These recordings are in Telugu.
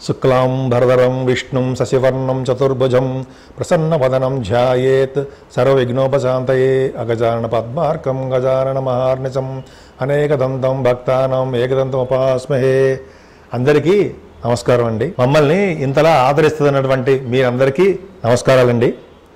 శుక్లాం భరధరం విష్ణుం శశివర్ణం చతుర్భుజం ప్రసన్నవదనం ధ్యాయేత్ సర్వవిఘ్నోపశాంతయే అగజానన పద్మార్కం గజానన మహార్నిశం అనేకదంతం భక్తానం ఏకదంతం ఉపాస్మహే అందరికీ నమస్కారం అండి మమ్మల్ని ఇంతలా ఆదరిస్తున్నటువంటి మీరందరికీ నమస్కారాలండి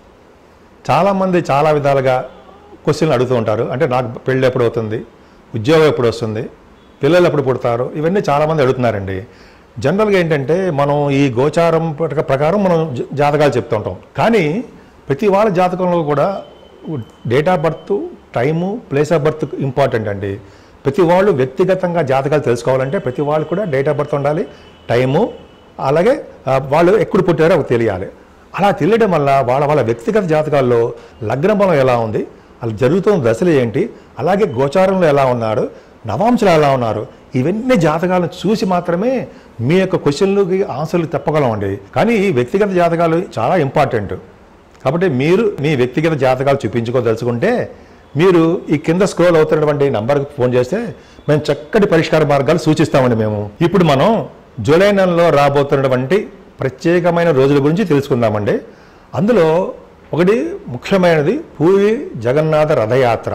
చాలామంది చాలా విధాలుగా క్వశ్చన్లు అడుగుతూ ఉంటారు అంటే నాకు పెళ్ళి ఎప్పుడు అవుతుంది ఉద్యోగం ఎప్పుడు వస్తుంది పిల్లలు ఎప్పుడు పుడతారు ఇవన్నీ చాలామంది అడుగుతున్నారండి జనరల్గా ఏంటంటే మనం ఈ గోచారం ప్రక- ప్రకారం మనం జ- జాతకాలు చెప్తూ ఉంటాం కానీ ప్రతి వాళ్ళ జాతకంలో కూడా date of birth time place of birth important అండి ప్రతి వాళ్ళు వ్యక్తిగతంగా జాతకాలు తెలుసుకోవాలంటే ప్రతి వాళ్ళు కూడా డేట్ ఆఫ్ బర్త్ ఉండాలి టైము అలాగే ఆ, వాళ్ళు ఎప్పుడు పుట్టారో అవి తెలియాలి అలా తెలియడం వల్ల వాళ్ళ వాళ్ళ వ్యక్తిగత జాతకాల్లో లగ్న బలం ఎలా ఉంది అలా జరుగుతున్న దశలు ఏంటి అలాగే గోచారంలో ఎలా ఉన్నాడు నవాంశలు ఎలా ఉన్నారు ఇవన్నీ జాతకాలను చూసి మాత్రమే మీ యొక్క క్వశ్చన్లకి ఆన్సర్లు చెప్పగలమండి కానీ ఈ వ్యక్తిగత జాతకాలు చాలా ఇంపార్టెంట్ కాబట్టి మీరు మీ వ్యక్తిగత జాతకాలు చూపించుకోదలుచుకుంటే మీరు ఈ కింద స్క్రోల్ అవుతున్నటువంటి నంబర్కి ఫోన్ చేస్తే మేము చక్కటి పరిష్కార మార్గాలు సూచిస్తామండి మేము ఇప్పుడు మనం జూలై నెలలో రాబోతున్నటువంటి ప్రత్యేకమైన రోజుల గురించి తెలుసుకుందామండి అందులో ఒకటి ముఖ్యమైనది పూరి జగన్నాథ రథయాత్ర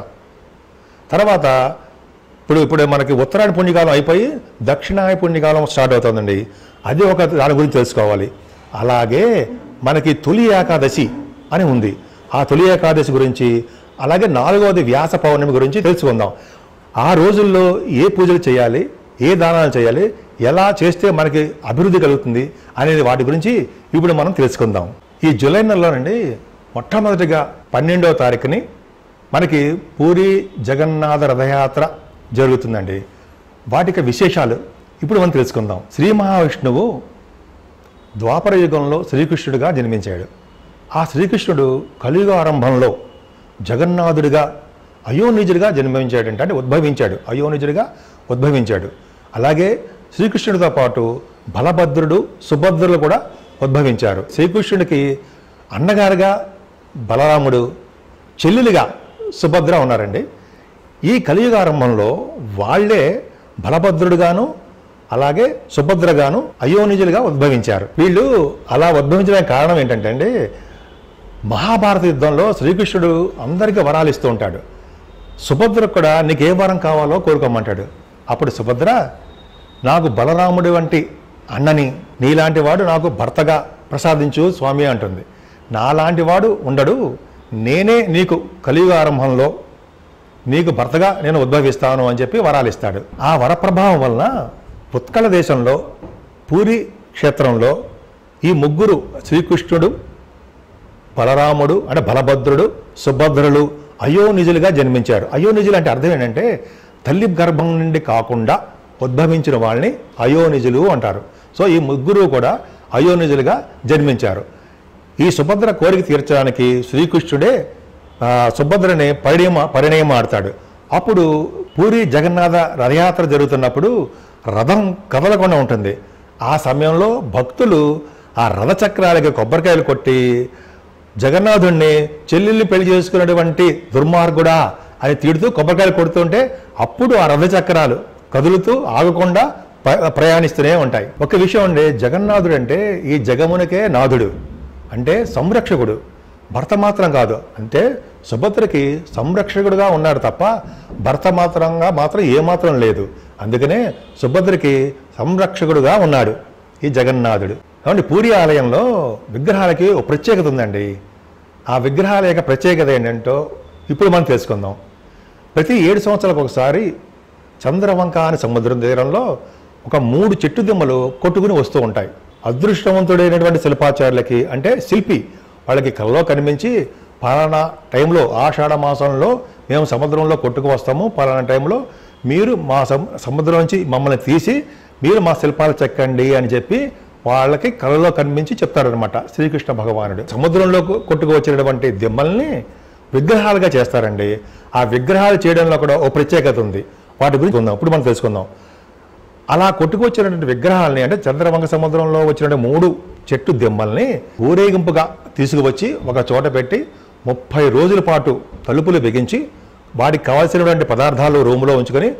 తర్వాత ఇప్పుడు ఇప్పుడు మనకి ఉత్తరాయణ పుణ్యకాలం అయిపోయి దక్షిణాయ పుణ్యకాలం స్టార్ట్ అవుతుందండి అది ఒక దాని గురించి తెలుసుకోవాలి అలాగే మనకి తొలి ఏకాదశి అని ఉంది ఆ తొలి ఏకాదశి గురించి అలాగే నాలుగవది వ్యాస పౌర్ణమి గురించి తెలుసుకుందాం ఆ రోజుల్లో ఏ పూజలు చేయాలి ఏ దానాలు చేయాలి ఎలా చేస్తే మనకి అభివృద్ధి కలుగుతుంది అనేది వాటి గురించి ఇప్పుడు మనం తెలుసుకుందాం ఈ జూలై నెలలోనండి మొట్టమొదటిగా పన్నెండవ తారీఖుని మనకి పూరి జగన్నాథ రథయాత్ర జరుగుతుందండి వాటికి విశేషాలు ఇప్పుడు మనం తెలుసుకుందాం శ్రీ మహావిష్ణువు ద్వాపర యుగంలో శ్రీకృష్ణుడిగా జన్మించాడు ఆ శ్రీకృష్ణుడు కలియుగ ఆరంభంలో జగన్నాథుడిగా అయోనిజుడిగా జన్మించాడంటే అంటే ఉద్భవించాడు అయోనిజుడిగా ఉద్భవించాడు అలాగే శ్రీకృష్ణుడితో పాటు బలభద్రుడు సుభద్రులు కూడా ఉద్భవించారు శ్రీకృష్ణుడికి అన్నగారుగా బలరాముడు చెల్లెలుగా సుభద్ర ఉన్నారండి ఈ కలియుగ ఆరంభంలో వాళ్ళే బలభద్రుడుగాను అలాగే సుభద్రగాను అయోనిజులుగా ఉద్భవించారు వీళ్ళు అలా ఉద్భవించడానికి కారణం ఏంటంటే అండి మహాభారత యుద్ధంలో శ్రీకృష్ణుడు అందరికీ వరాలు ఇస్తూ ఉంటాడు సుభద్రకు కూడా నీకు ఏ వరం కావాలో కోరుకోమంటాడు అప్పుడు సుభద్ర నాకు బలరాముడి వంటి అన్నని నీలాంటి వాడు నాకు భర్తగా ప్రసాదించు స్వామి అంటుంది నాలాంటి వాడు ఉండడు నేనే నీకు కలియుగ ఆరంభంలో నీకు భర్తగా నేను ఉద్భవిస్తాను అని చెప్పి వరాలు ఇస్తాడు ఆ వర ప్రభావం వలన ఉత్కళ దేశంలో పూరి క్షేత్రంలో ఈ ముగ్గురు శ్రీకృష్ణుడు బలరాముడు అంటే బలభద్రుడు సుభద్రులు అయోనిజులుగా జన్మించారు అయోనిజులు అంటే అర్థం ఏంటంటే తల్లి గర్భం నుండి కాకుండా ఉద్భవించిన వాళ్ళని అయోనిజులు అంటారు సో ఈ ముగ్గురు కూడా అయోనిజులుగా జన్మించారు ఈ సుభద్ర కోరిక తీర్చడానికి శ్రీకృష్ణుడే ఆ, సుభద్రని పరిణయమ పరిణయం ఆడతాడు అప్పుడు పూరి జగన్నాథ రథయాత్ర జరుగుతున్నప్పుడు రథం కదలకుండా ఉంటుంది ఆ సమయంలో భక్తులు ఆ రథచక్రాలకి కొబ్బరికాయలు కొట్టి జగన్నాథుణ్ణి చెల్లెల్ని పెళ్లి చేసుకున్నటువంటి దుర్మార్గుడా అని తిడుతూ కొబ్బరికాయలు కొడుతుంటే అప్పుడు ఆ రథచక్రాలు కదులుతూ ఆగకుండా ప్ర- ప్రయాణిస్తూనే ఉంటాయి ఒక విషయం అండి జగన్నాథుడు అంటే ఈ జగమునకే నాథుడు అంటే సంరక్షకుడు భర్త మాత్రం కాదు అంటే సుభద్రకి సంరక్షకుడుగా ఉన్నాడు తప్ప భర్త మాత్రంగా మాత్రం ఏమాత్రం లేదు అందుకనే సుభద్రకి సంరక్షకుడుగా ఉన్నాడు ఈ జగన్నాథుడు కాబట్టి పూరి ఆలయంలో విగ్రహాలకి ఒక ప్రత్యేకత ఉందండి ఆ విగ్రహాల యొక్క ప్రత్యేకత ఏంటంటో ఇప్పుడు మనం తెలుసుకుందాం ప్రతి ఏడు సంవత్సరాలకు ఒకసారి చంద్రవంక అనే సముద్రం తీరంలో ఒక మూడు చెట్టు దిమ్మలు కొట్టుకుని వస్తూ ఉంటాయి అదృష్టవంతుడైనటువంటి శిల్పాచారులకి అంటే శిల్పి వాళ్ళకి కల్లో కనిపించి పలానా టైంలో ఆషాఢ మాసంలో మేము సముద్రంలో కొట్టుకు వస్తాము పలానా టైంలో మీరు మా సము సముద్రం నుంచి మమ్మల్ని తీసి మీరు మా శిల్పాలు చెక్కండి అని చెప్పి వాళ్ళకి కళలో కనిపించి చెప్తారనమాట శ్రీకృష్ణ భగవానుడు సముద్రంలో కొట్టుకు వచ్చినటువంటి దిమ్మల్ని విగ్రహాలుగా చేస్తారండి ఆ విగ్రహాలు చేయడంలో కూడా ఓ ప్రత్యేకత ఉంది వాటి గురించి ఉందాం ఇప్పుడు మనం తెలుసుకుందాం అలా కొట్టుకొచ్చినటువంటి విగ్రహాలని అంటే చంద్రవంక సముద్రంలో వచ్చినటువంటి మూడు చెట్టు దిమ్మల్ని ఊరేగింపుగా తీసుకువచ్చి ఒక చోట పెట్టి ముప్పై రోజుల పాటు తలుపులు బిగించి వాటికి కావాల్సినటువంటి పదార్థాలు రూములో ఉంచుకొని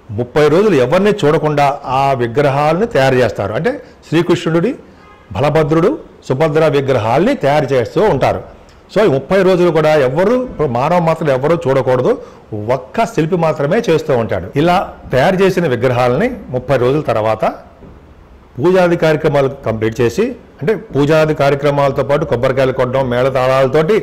ముప్పై రోజులు ఎవరిని చూడకుండా ఆ విగ్రహాలను తయారు చేస్తారు అంటే శ్రీకృష్ణుడి బలభద్రుడు సుభద్ర విగ్రహాల్ని తయారు చేస్తూ ఉంటారు సో ఈ ముప్పై రోజులు కూడా ఎవరు మానవ మాత్రం ఎవరు చూడకూడదు ఒక్క శిల్పి మాత్రమే చేస్తూ ఉంటాడు ఇలా తయారు చేసిన విగ్రహాలని ముప్పై రోజుల తర్వాత పూజాది కార్యక్రమాలు కంప్లీట్ చేసి అంటే పూజాది కార్యక్రమాలతో పాటు కొబ్బరికాయలు కొట్టడం మేళతాళాలతోటి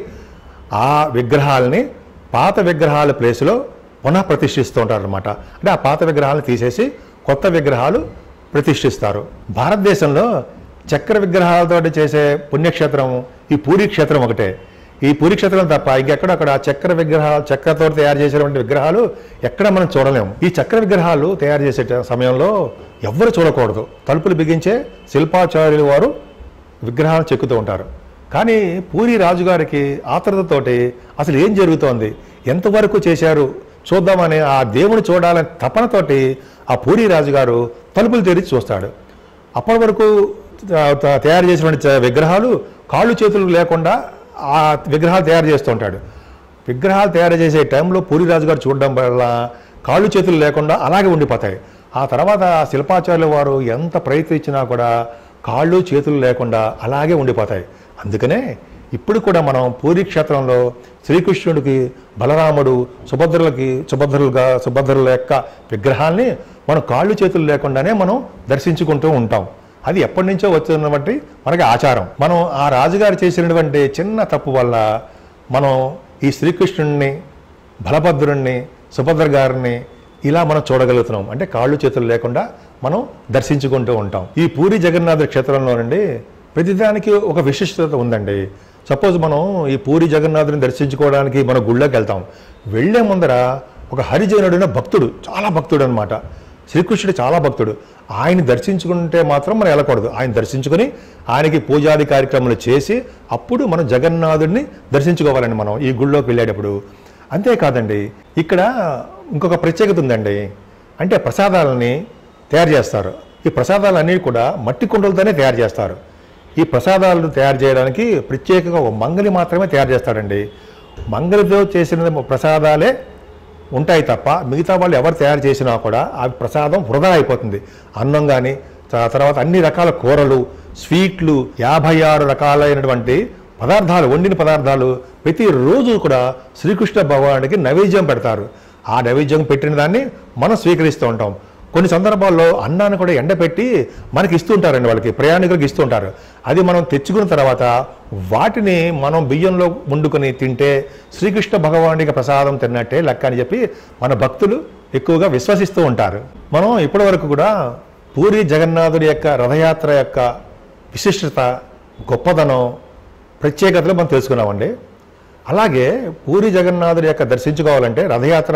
ఆ విగ్రహాలని పాత విగ్రహాల ప్లేస్లో పునః ప్రతిష్ఠిస్తూ ఉంటారు అనమాట అంటే ఆ పాత విగ్రహాలను తీసేసి కొత్త విగ్రహాలు ప్రతిష్ఠిస్తారు భారతదేశంలో చక్ర విగ్రహాలతో చేసే పుణ్యక్షేత్రం ఈ పూరి క్షేత్రం ఒకటే ఈ పూరి క్షేత్రం తప్ప ఇంకెక్కడక్కడ చక్ర విగ్రహాలు చక్రతో తయారు చేసినటువంటి విగ్రహాలు ఎక్కడ మనం చూడలేము ఈ చక్ర విగ్రహాలు తయారు చేసే సమయంలో ఎవ్వరు చూడకూడదు తలుపులు బిగించే శిల్పాచార్యులు వారు విగ్రహాలు చెక్కుతూ ఉంటారు కానీ పూరి రాజుగారికి ఆతృతతోటి అసలు ఏం జరుగుతోంది ఎంతవరకు చేశారు చూద్దామని ఆ దేవుని చూడాలని తపనతోటి ఆ పూరి రాజుగారు తలుపులు తెరిచి చూస్తాడు అప్పటి వరకు త- త- తయారు చేసినటువంటి చ- విగ్రహాలు కాళ్ళు చేతులు లేకుండా ఆ విగ్రహాలు తయారు చేస్తూ ఉంటాడు విగ్రహాలు తయారు చేసే టైంలో పూరి రాజు గారు చూడడం వల్ల కాళ్ళు చేతులు లేకుండా అలాగే ఉండిపోతాయి ఆ తర్వాత ఆ శిల్పాచార్యుల వారు ఎంత ప్రయత్నించినా కూడా కాళ్ళు చేతులు లేకుండా అలాగే ఉండిపోతాయి అందుకనే ఇప్పుడు కూడా మనం పూరి క్షేత్రంలో శ్రీకృష్ణుడికి బలరాముడు సుభద్రులకి సుభద్రులుగా సుభద్రుల యొక్క విగ్రహాల్ని మనం కాళ్ళు చేతులు లేకుండానే మనం దర్శించుకుంటూ ఉంటాం అది ఎప్పటి నుంచో వచ్చినటువంటి మనకి ఆచారం మనం ఆ రాజుగారు చేసినటువంటి చిన్న తప్పు వల్ల మనం ఈ శ్రీకృష్ణుడిని బలభద్రుణ్ణి సుభద్ర గారిని ఇలా మనం చూడగలుగుతున్నాం అంటే కాళ్ళు చేతులు లేకుండా మనం దర్శించుకుంటూ ఉంటాం ఈ పూరి జగన్నాథ క్షేత్రంలో నుండి ప్రతిదానికి ఒక విశిష్టత ఉందండి సపోజ్ మనం ఈ పూరి జగన్నాథుని దర్శించుకోవడానికి మన గుళ్ళోకి వెళ్తాం వెళ్ళే ముందర ఒక హరిజనుడైన భక్తుడు చాలా భక్తుడు అనమాట శ్రీకృష్ణుడు చాలా భక్తుడు ఆయన దర్శించుకుంటే మాత్రం మనం వెళ్ళకూడదు ఆయన దర్శించుకొని ఆయనకి పూజాది కార్యక్రమాలు చేసి అప్పుడు మనం జగన్నాథుడిని దర్శించుకోవాలండి మనం ఈ గుళ్ళోకి వెళ్ళేటప్పుడు అంతేకాదండి ఇక్కడ ఇంకొక ప్రత్యేకత ఉందండి అంటే ప్రసాదాలని తయారు చేస్తారు ఈ ప్రసాదాలన్నీ కూడా మట్టి కుండలతోనే తయారు చేస్తారు ఈ ప్రసాదాలను తయారు చేయడానికి ప్రత్యేకంగా ఒక మంగలి మాత్రమే తయారు చేస్తాడండి మంగలితో చేసిన ప్రసాదాలే ఉంటాయి తప్ప మిగతా వాళ్ళు ఎవరు తయారు చేసినా కూడా ఆ ప్రసాదం వృధా అయిపోతుంది అన్నం కానీ తర్వాత అన్ని రకాల కూరలు స్వీట్లు యాభై ఆరు రకాలైనటువంటి పదార్థాలు వండిన పదార్థాలు ప్రతిరోజు కూడా శ్రీకృష్ణ భగవానుడికి నైవేద్యం పెడతారు ఆ నైవేద్యం పెట్టిన దాన్ని మనం స్వీకరిస్తూ ఉంటాం కొన్ని సందర్భాల్లో అన్నాన్ని కూడా ఎండపెట్టి మనకి ఇస్తూ ఉంటారండి వాళ్ళకి ప్రయాణికులకు ఇస్తూ ఉంటారు అది మనం తెచ్చుకున్న తర్వాత వాటిని మనం బియ్యంలో వండుకొని తింటే శ్రీకృష్ణ భగవానుడికి ప్రసాదం తిన్నట్టే లెక్క అని చెప్పి మన భక్తులు ఎక్కువగా విశ్వసిస్తూ ఉంటారు మనం ఇప్పటి వరకు కూడా పూరి జగన్నాథుడి యొక్క రథయాత్ర యొక్క విశిష్టత గొప్పదనం ప్రత్యేకతలు మనం తెలుసుకున్నామండి అలాగే పూరి జగన్నాథుడి యొక్క దర్శించుకోవాలంటే రథయాత్ర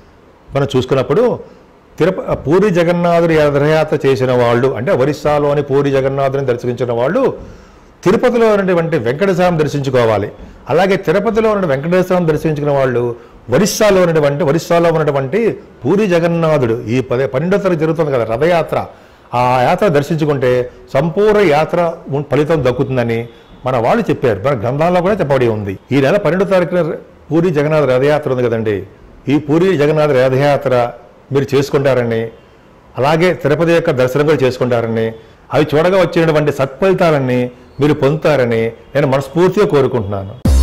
మనం చూసుకున్నప్పుడు తిరుప పూరి జగన్నాథుడి రథయాత్ర చేసిన వాళ్ళు అంటే ఒరిస్సాలోని పూరి జగన్నాథుని దర్శించిన వాళ్ళు తిరుపతిలో ఉన్నటువంటి వెంకటేశ్వరం దర్శించుకోవాలి అలాగే తిరుపతిలో ఉన్న వెంకటేశ్వరం దర్శించుకున్న వాళ్ళు ఒరిస్సాలో ఉన్నటువంటి ఒరిస్సాలో ఉన్నటువంటి పూరి జగన్నాథుడు ఈ పదే పన్నెండో తరగతి జరుగుతుంది కదా రథయాత్ర ఆ యాత్ర దర్శించుకుంటే సంపూర్ణ యాత్ర ఉన్- ఫలితం దక్కుతుందని మన వాళ్ళు చెప్పారు మన గ్రంథాల్లో కూడా చెప్పబడి ఉంది ఈ నెల పన్నెండో తారీఖున పూరి జగన్నాథ రథయాత్ర ఉంది కదండి ఈ పూరి జగన్నాథ రథయాత్ర మీరు చేసుకుంటారని అలాగే తిరుపతి యొక్క దర్శనం కూడా చేసుకుంటారని అవి చూడగా వచ్చినటువంటి సత్ఫలితాలన్నీ మీరు పొందుతారని నేను మనస్ఫూర్తిగా కోరుకుంటున్నాను